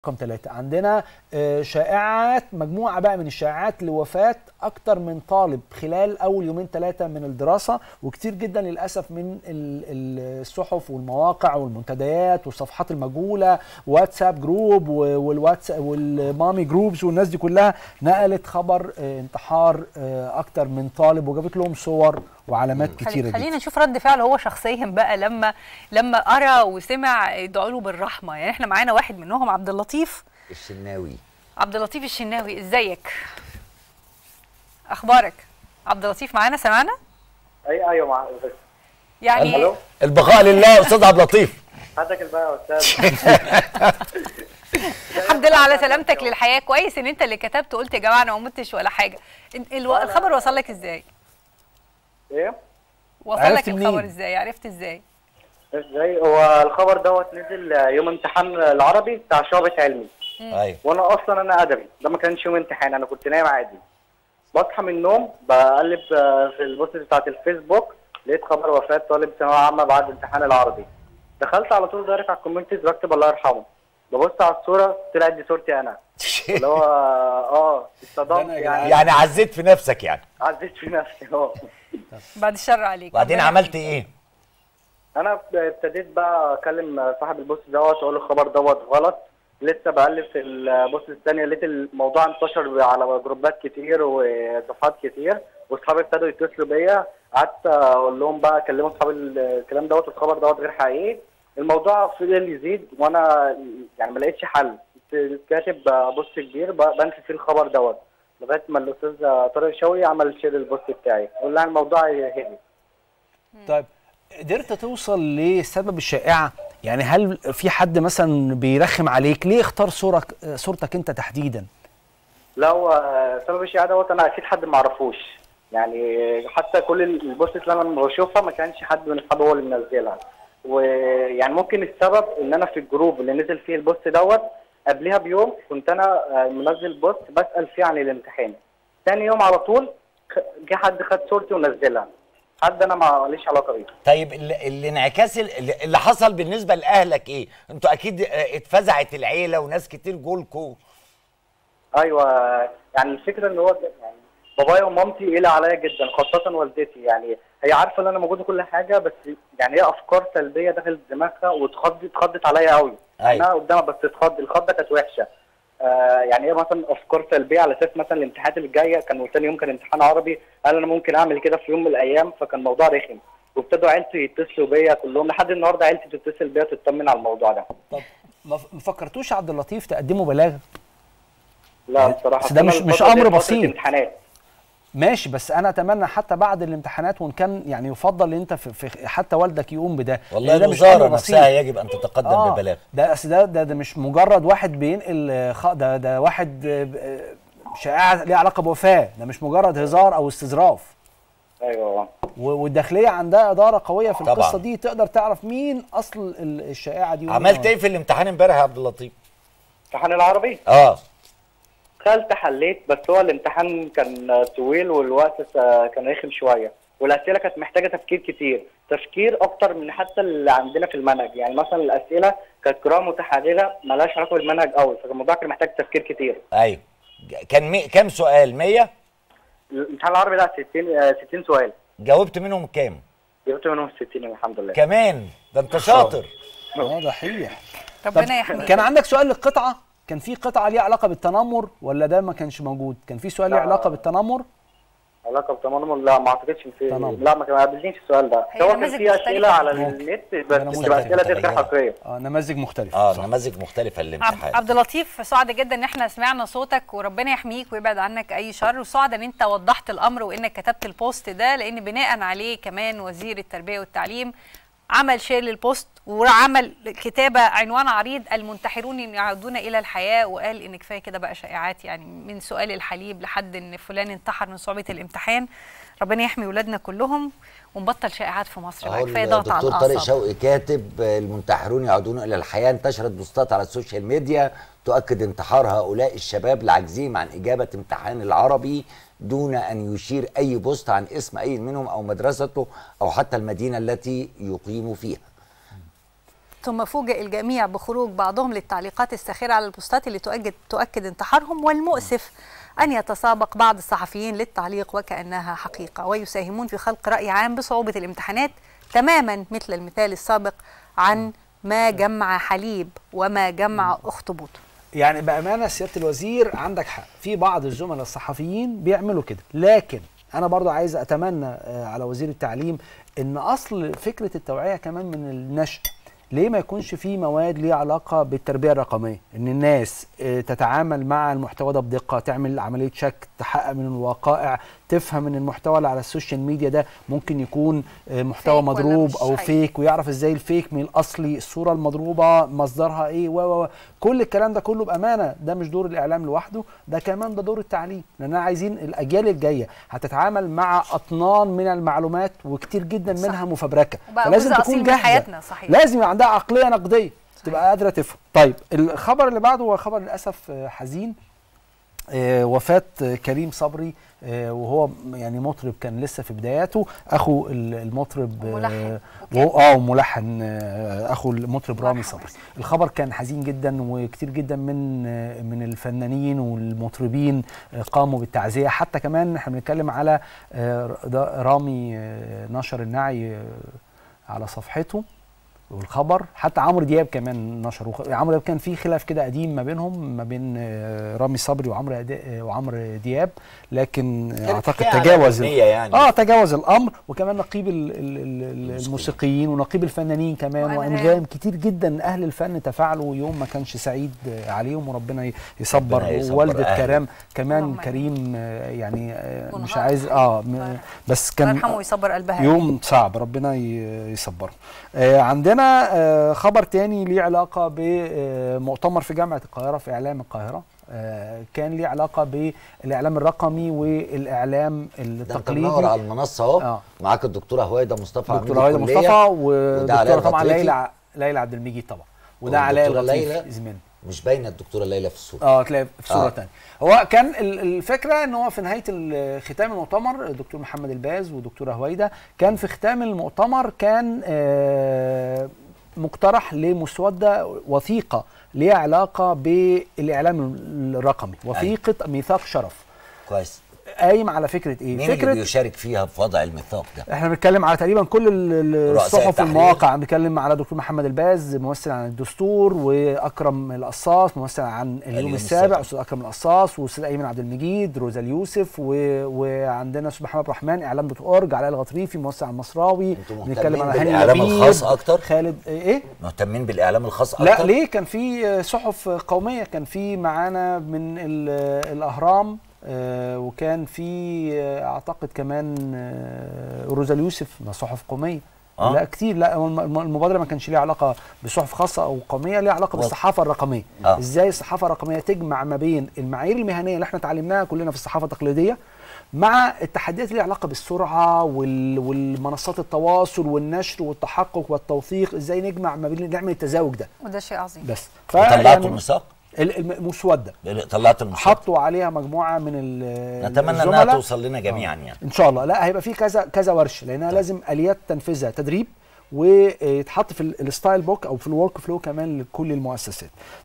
رقم ثلاثة عندنا آه، شائعات مجموعة بقى من الشائعات لوفاة أكتر من طالب خلال أول يومين ثلاثة من الدراسة وكتير جدا للأسف من ال- ال- الصحف والمواقع والمنتديات والصفحات المجهولة واتساب جروب و- والواتس والمامي جروبز والناس دي كلها نقلت خبر آه، انتحار آه، أكتر من طالب وجابت لهم صور وعلامات كتيرة خلي جدا خلينا نشوف رد فعله هو شخصيا بقى لما لما قرا وسمع يدعوا له بالرحمه يعني احنا معانا واحد منهم عبد اللطيف الشناوي عبد اللطيف الشناوي ازيك اخبارك عبد اللطيف معانا سمعنا اي ايوه مع يعني الو البقاء لله يا استاذ عبد اللطيف حضرتك البقى يا استاذ الحمد لله على سلامتك للحياه كويس ان انت اللي كتبت وقلت يا جماعه انا ما متش ولا حاجه ال- الو- الخبر وصل لك ازاي ايه وصل عرفت لك منين؟ الخبر ازاي عرفت ازاي ازاي هو الخبر دوت نزل يوم امتحان العربي بتاع شعبة علمي ايوه وانا اصلا انا ادبي ده ما كانش يوم امتحان انا كنت نايم عادي بصحى من النوم بقلب آه، في البوست بتاعت الفيسبوك لقيت خبر وفاة طالب ثانوية عامة بعد امتحان العربي دخلت على طول دايركت على الكومنتس بكتب الله يرحمه ببص على الصورة طلعت دي صورتي انا اللي هو اه اتصدمت ده أنا يا يعني يعني عزيت في نفسك يعني عزيت في نفسي اه بعد الشر عليك وبعدين ربنا عملت يحميك. ايه انا ابتديت بقى اكلم صاحب البوست دوت واقول له الخبر دوت غلط لسه بقلب في البوست الثانيه لقيت الموضوع انتشر على جروبات كتير وصفحات كتير واصحابي ابتدوا يتصلوا بيا قعدت اقول لهم بقى اكلموا اصحاب الكلام دوت الخبر دوت غير حقيقي الموضوع فضل يزيد وانا يعني ما لقيتش حل كنت كاتب بوست كبير ب- بنفي فيه الخبر دوت لغايه ما الاستاذ طارق شوقي عمل شير البوست بتاعي قول لها الموضوع هدي طيب قدرت توصل لسبب الشائعة يعني هل في حد مثلا بيرخم عليك ليه اختار صورك صورتك انت تحديدا لا هو سبب الشائع دوت انا اكيد حد ما اعرفوش يعني حتى كل البوست اللي انا بشوفها ما كانش حد من اصحابي هو اللي منزلها ويعني ممكن السبب ان انا في الجروب اللي نزل فيه البوست دوت قبلها بيوم كنت انا منزل بوست بسال فيه عن الامتحان تاني يوم على طول خ- جه حد خد صورتي ونزلها حد انا ماليش علاقه بيه طيب ال- الانعكاس ال- اللي حصل بالنسبه لاهلك ايه انتوا اكيد اه، اتفزعت العيله وناس كتير جولكوا ايوه يعني الفكره ان هو يعني بابايا ومامتي قيلة عليا جدا خاصه والدتي يعني هي عارفه ان انا موجود وكل حاجه بس يعني هي افكار سلبيه دخلت دماغها واتخضت اتخضت عليا قوي أيوة. انا قدامها بس اتخض الخضه كانت وحشه آه يعني هي مثلا افكار سلبيه على اساس مثلا الامتحانات اللي جايه كان ثاني يوم كان امتحان عربي قال انا ممكن اعمل كده في يوم من الايام فكان موضوع رخم وابتدوا عيلتي يتصلوا بيا كلهم لحد النهارده عيلتي تتصل بيا تطمن على الموضوع ده طب ما ف- ما فكرتوش عبد اللطيف تقدموا بلاغ لا بصراحه بس ده أنا مش- مش الفترة دي أمر فترة بسيط. امتحانات ماشي بس انا اتمنى حتى بعد الامتحانات وان كان يعني يفضل ان انت في, في حتى والدك يقوم بده والله لأن ده مش الوزاره أمر بسيط. نفسها يجب ان تتقدم آه ببلاغ ده أصل ده, ده ده مش مجرد واحد بينقل آه، خ- ده ده واحد آه، آه، شائعه ليها علاقه بوفاه ده مش مجرد هزار او استظراف ايوه و- والداخليه عندها اداره قويه في طبعاً. القصه دي تقدر تعرف مين اصل ال- الشائعه دي ومين عملت هو. ايه في الامتحان امبارح يا عبد اللطيف امتحان العربي اه دخلت حليت بس هو الامتحان كان طويل والوقت س- كان رخم شويه والاسئله كانت محتاجه تفكير كتير تفكير اكتر من حتى اللي عندنا في المنهج يعني مثلا الاسئله كانت قراءه متحرره مالهاش علاقه بالمنهج قوي فالموضوع كان محتاج تفكير كتير ايوه كان مي... كام سؤال 100 الامتحان العربي لا 60 آه، 60 سؤال جاوبت منهم كام جبت منهم 60 الحمد لله كمان ده انت شاطر اه دحيح طب ربنا يحميك كان عندك سؤال للقطعه كان في قطعه ليها علاقه بالتنمر ولا ده ما كانش موجود كان في سؤال ليه لا. علاقه بالتنمر علاقه بتنمر لا ما اعتقدش إن في تنمر. لا ما كان ما قابلنيش السؤال ده هي هو كان نماذج في مختلفة. اسئله على ممكن. النت أنا بس ممكن. بتبقى اسئله غير متغيرة. حقيقيه اه نماذج مختلفه اه صح. نماذج مختلفه عبد, للامتحان عبد اللطيف سعد جدا ان احنا سمعنا صوتك وربنا يحميك ويبعد عنك اي شر وسعد ان انت وضحت الامر وانك كتبت البوست ده لان بناء عليه كمان وزير التربيه والتعليم عمل شير للبوست وعمل كتابه عنوان عريض المنتحرون يعودون الى الحياه وقال ان كفايه كده بقى شائعات يعني من سؤال الحليب لحد ان فلان انتحر من صعوبه الامتحان ربنا يحمي ولادنا كلهم ونبطل شائعات في مصر بقى اهو كفايه ضغط على الدكتور طارق الاعصاب شوقي كاتب آه، المنتحرون يعودون الى الحياه انتشرت بوستات على السوشيال ميديا تؤكد انتحار هؤلاء الشباب العاجزين عن اجابه امتحان العربي دون ان يشير اي بوست عن اسم اي منهم او مدرسته او حتى المدينه التي يقيم فيها ثم فوجئ الجميع بخروج بعضهم للتعليقات الساخرة على البوستات اللي تؤكد تؤكد انتحارهم والمؤسف أن يتسابق بعض الصحفيين للتعليق وكأنها حقيقة ويساهمون في خلق رأي عام بصعوبة الامتحانات تماما مثل المثال السابق عن ما جمع حليب وما جمع أخطبوط يعني بامانه سياده الوزير عندك حق في بعض الزملاء الصحفيين بيعملوا كده لكن انا برضو عايز اتمنى آه، على وزير التعليم ان اصل فكره التوعيه كمان من النشء ليه ما يكونش في مواد ليها علاقه بالتربيه الرقميه ان الناس آه، تتعامل مع المحتوى ده بدقه تعمل عمليه شك تحقق من الوقائع تفهم ان المحتوى اللي على السوشيال ميديا ده ممكن يكون آه، محتوى فيك ولا مضروب مش او حقيقي. فيك ويعرف ازاي الفيك من الاصلي الصوره المضروبه مصدرها ايه و و و. كل الكلام ده كله بامانه ده مش دور الاعلام لوحده ده كمان ده دور التعليم لاننا عايزين الاجيال الجايه هتتعامل مع اطنان من المعلومات وكتير جدا صح. منها مفبركه وبقى فلازم جزء تكون أصيل من جاهزه حياتنا، صحيح. لازم يبقى عندها عقليه نقديه تبقى قادره تفهم طيب الخبر اللي بعده هو خبر للاسف آه، حزين آه، وفاة آه، كريم صبري آه، وهو يعني مطرب كان لسه في بداياته اخو ال- المطرب وملحن. آه، وكان- وهو اه وملحن آه، اخو المطرب الله رامي يرحمه. صبري الخبر كان حزين جدا وكتير جدا من آه، من الفنانين والمطربين آه، قاموا بالتعزيه حتى كمان احنا بنتكلم على آه، ده رامي آه، نشر النعي آه، على صفحته والخبر حتى عمرو دياب كمان نشر وخ- عمرو دياب كان في خلاف كده قديم ما بينهم ما بين آه، رامي صبري وعمرو أد- آه، وعمرو دياب لكن كانت اعتقد حكاية على تجاوز ال- أغنية يعني. اه تجاوز الامر وكمان نقيب ال- ال- ال- الموسيقيين. الموسيقيين ونقيب الفنانين كمان وأنغام. وانغام كتير جدا اهل الفن تفاعلوا يوم ما كانش سعيد آه، عليهم وربنا ي- يصبر ربنا يصبر ووالده أهله. كرام كمان اللهم كريم آه، يعني آه، مش ونهار عايز حقيقي. اه م- الله يرحمه. بس الله كان يرحمه ويصبر قلبها يوم صعب ربنا ي- يصبره آه عندنا آه خبر تاني ليه علاقة بمؤتمر في جامعة القاهرة في إعلام القاهرة آه كان ليه علاقة بالإعلام الرقمي والإعلام ده انت التقليدي منور على المنصه اهو آه. معاك الدكتوره هويده مصطفى عميد دكتورة هايدة الكلية. مصطفى وده علاء ودكتورة طبعا البطريقي. ليلى ع- ليلى عبد المجيد طبعا وده علاء والدكتورة اللطيف ليلى؟ زميلنا مش باينه الدكتوره ليلى في الصوره اه تلاقي في صوره آه. آه. تانية هو كان ال- الفكره ان هو في نهايه ال- ختام المؤتمر الدكتور محمد الباز والدكتوره هويده كان في ختام المؤتمر كان آه مقترح لمسوده وثيقه ليها علاقه بالاعلام الرقمي وثيقه ميثاق شرف كويس قايم على فكره ايه مين اللي فكره بيشارك فيها في وضع الميثاق ده احنا بنتكلم على تقريبا كل ال- ال- رؤساء الصحف التحرير. والمواقع بنتكلم على دكتور محمد الباز ممثل عن الدستور واكرم القصاص ممثل عن اليوم, اليوم السابع السابع. استاذ اكرم القصاص واستاذ ايمن عبد المجيد روزا اليوسف و... وعندنا استاذ محمد عبد الرحمن اعلام دوت اورج علاء الغطريفي ممثل عن المصراوي انتوا بنتكلم مهتمين على هاني بالاعلام لبيب، الخاص اكتر خالد ايه مهتمين بالاعلام الخاص اكتر لا ليه كان في صحف قوميه كان في معانا من ال- الاهرام آه، وكان في آه، اعتقد كمان آه، روزا اليوسف ما صحف قوميه آه. لا كتير لا هو الم- المبادره ما كانش ليها علاقه بصحف خاصه او قوميه ليها علاقه واضح. بالصحافه الرقميه آه. ازاي الصحافه الرقميه تجمع ما بين المعايير المهنيه اللي احنا اتعلمناها كلنا في الصحافه التقليديه مع التحديات اللي ليها علاقه بالسرعه وال... والمنصات التواصل والنشر والتحقق والتوثيق ازاي نجمع ما بين نعمل التزاوج ده وده شيء عظيم بس طلعتوا الميثاق ال- الم- المسوده طلعتوا الميثاق حطوا عليها مجموعه من ال- نتمنى انها الزملاء. توصل لنا جميعا يعني ان شاء الله لا هيبقى في كذا كذا ورشه لانها لازم اليات تنفيذها تدريب ويتحط في ال- الستايل بوك او في الورك فلو كمان لكل المؤسسات